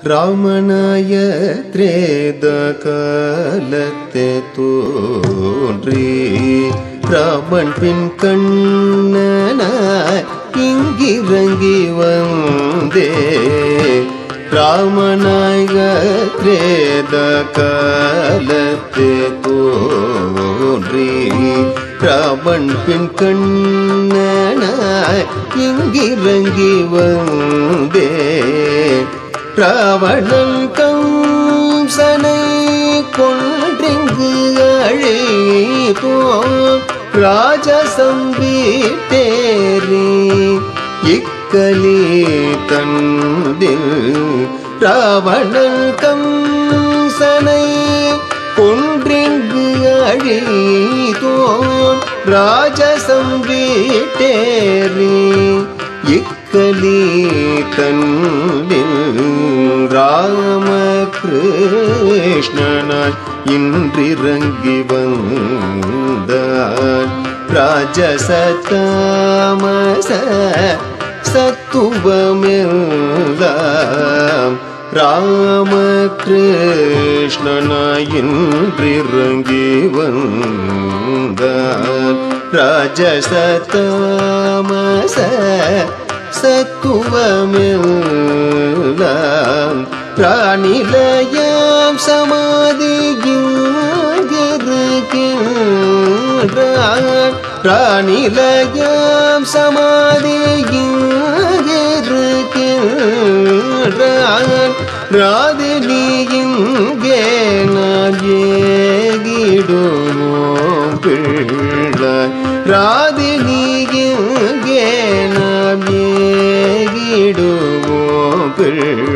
ராமனாய திரேத காலத்தே தோன்றி ராமன் பின் கண்ணனாய் இங்கிறங்கி வந்தே ராமநாயக திரேத காலத்தே தோன்றி ராமன் பின் கண்ணனாய் இங்கிறங்கி வந்தே ராவணன் கம்சனை கொன்றிங்கு அழைப்போ ராஜசம் வீட்டேறி இக்கலி தந்தில் ராவணன் கம்சனை கொன்றிங்கு அழிதோன் ராஜசம் வீட்டேறி இக்கலி தன்னில் ராம கிருஷ்ணனாய் இன்றிறங்கி வந்தான் ராஜசத்தாமச சத்துவமெல்லாம் ராம கிருஷ்ணனாய் இன்றிறங்கி வந்தான் ராஜசத்தாமச சத்துவமெல்லாம் பிராணிலயம் சமாதியிருக்கின்றான் பிராணிலயம் சமாதியிருக்கின்றான் ராதினி இங்கே நான் ஏகிடுவோம் பிள்ளாய் ராதினி இங்கே நாம் ஏகிடுவோம் பிள்ளை